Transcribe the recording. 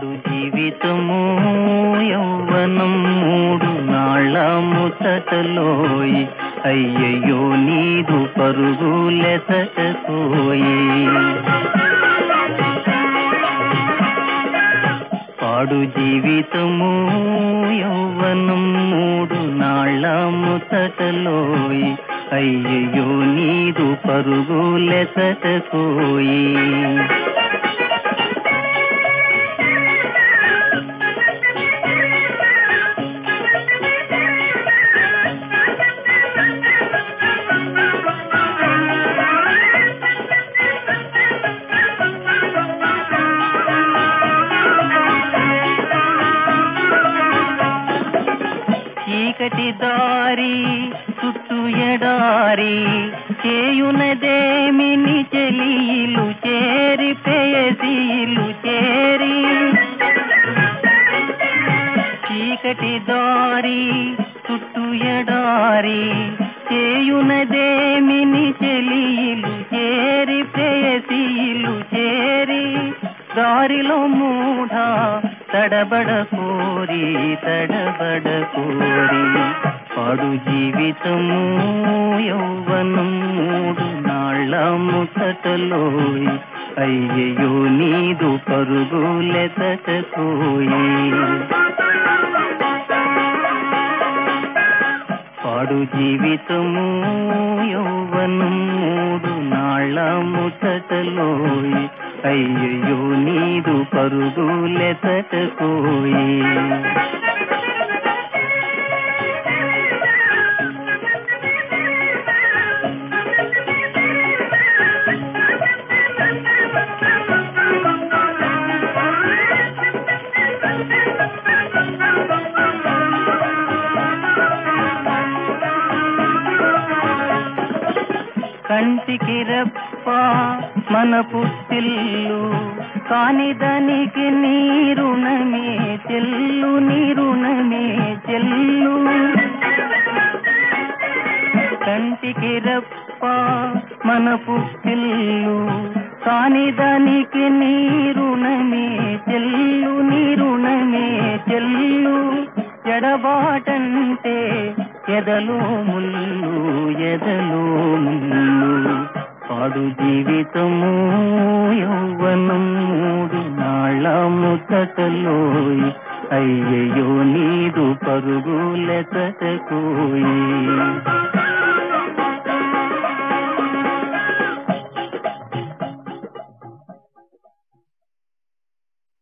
పాడు జీవితము యౌవనం మూడు నాళ్ళ ముచ్చటలోయి అయ్యయ్యో నీదు పరుగులెసటకోయి పాడు జీవితము యౌవనం మూడు నాళ్ళ ముచ్చటలోయి అయ్యయ్యో నీదు పరుగులెసటకోయి చీకటి దారి చుట్టూ ఎడారి చేయునదేమిని చెలియిలు చేరి పేయసీలు చేరి చీకటి దారి చుట్టూ ఎడారి చేయునదేమిని చెలియిలు చేరి ప్రేయసీలు చేరి దారిలో మూఢ తడబడ కోరి తడబడ కోరి పాడు జీవితము యౌవనం మూడు నాళ్ళ ముసటలోయి అయ్యయ్యో నీదు పరుగులెతటకోయి పాడు జీవితము యౌవనం మూడు నాళ్ళ ముచ్చటలోయి అయ్యయ్యో నీదు పరుగులెతటకోయి కంటికి రెప్ప మన పుట్టిల్లు కాని దానికి నీరుణమే చెల్లు నీరుణమే చెల్లు కంటికి రెప్ప మన పుట్టిల్లు కాని దానికి నీరుణమే చెల్లు నీరుణమే చెల్లు ఎడబాటంటే ఎదలో ముల్లు ఎదలో ముల్లు పాడు జీవితము యౌవనం మూడు నాళ్ళ ముచ్చటలోయి అయ్యయ్యో నీదు పరుగులెతటకోయి